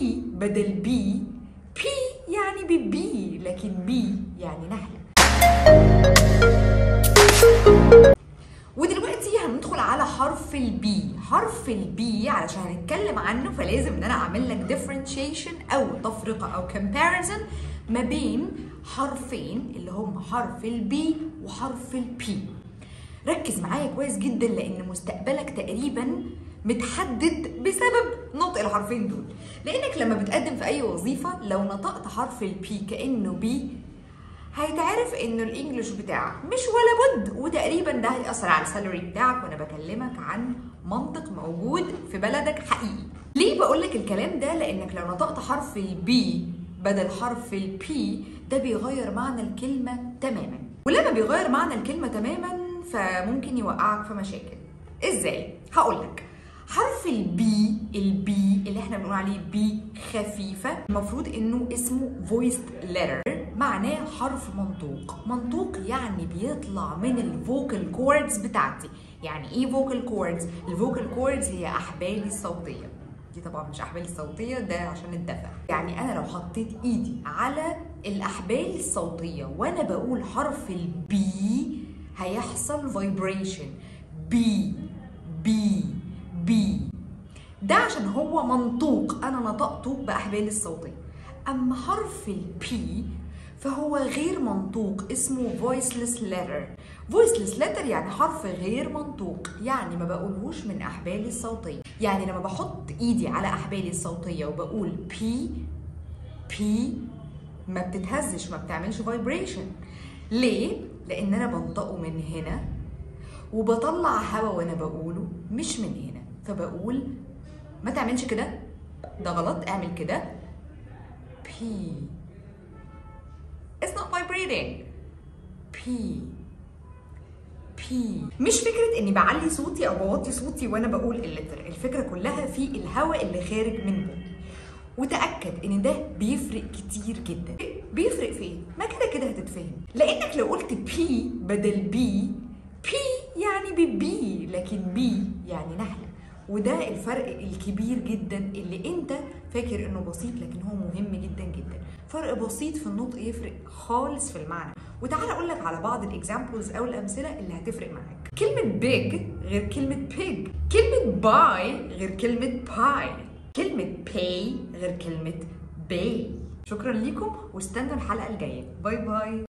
بي بدل بي بي يعني ببي لكن بي يعني نحلة ودلوقتي هندخل على حرف البي حرف البي علشان هنتكلم عنه فلازم ان انا اعمل لك differentiation او تفرقة او comparison ما بين حرفين اللي هم حرف البي وحرف البي ركز معايا كويس جدا لان مستقبلك تقريبا متحدد بسبب نطق الحرفين دول لانك لما بتقدم في اي وظيفه لو نطقت حرف البي كانه بي هيتعرف انه الانجليش بتاعك مش ولا بد وتقريبا ده هيأثر على السالري بتاعك وانا بكلمك عن منطق موجود في بلدك حقيقي ليه بقول لك الكلام ده لانك لو نطقت حرف البي بدل حرف البي ده بيغير معنى الكلمه تماما ولما بيغير معنى الكلمه تماما فممكن يوقعك في مشاكل ازاي هقول لك حرف البي البي اللي احنا بنقول عليه بي خفيفة المفروض انه اسمه voiced letter معناه حرف منطوق منطوق يعني بيطلع من الفوكال كوردز بتاعتي يعني ايه فوكال كوردز الفوكال كوردز هي احبالي الصوتية دي طبعا مش احبالي الصوتية ده عشان الدفع يعني انا لو حطيت ايدي على الاحبال الصوتية وانا بقول حرف البي هيحصل فايبريشن بي بي بي ده عشان هو منطوق انا نطقته باحبالي الصوتيه اما حرف البي فهو غير منطوق اسمه voiceless letter voiceless letter يعني حرف غير منطوق يعني ما بقولهوش من احبالي الصوتيه يعني لما بحط ايدي على احبالي الصوتيه وبقول بي بي ما بتتهزش ما بتعملش فايبريشن ليه لان انا بنطقه من هنا وبطلع هوا وانا بقوله مش من هنا فبقول ما تعملش كده ده غلط اعمل كده بي It's not vibrating بي بي مش فكرة اني بعلي صوتي او بوطي صوتي وانا بقول اللتر الفكرة كلها في الهواء اللي خارج من بقي وتأكد ان ده بيفرق كتير جدا بيفرق في ايه؟ ما كده كده هتتفهم لانك لو قلت بي بدل بي بي يعني ببي لكن بي يعني نحلة وده الفرق الكبير جدا اللي انت فاكر انه بسيط لكن هو مهم جدا جدا فرق بسيط في النطق يفرق خالص في المعنى وتعالى اقول لك على بعض الاكزامبلز او الامثله اللي هتفرق معاك كلمه big غير كلمه pig كلمه buy غير كلمه pie كلمه pay غير كلمه pay شكرا ليكم واستنوا الحلقه الجايه باي باي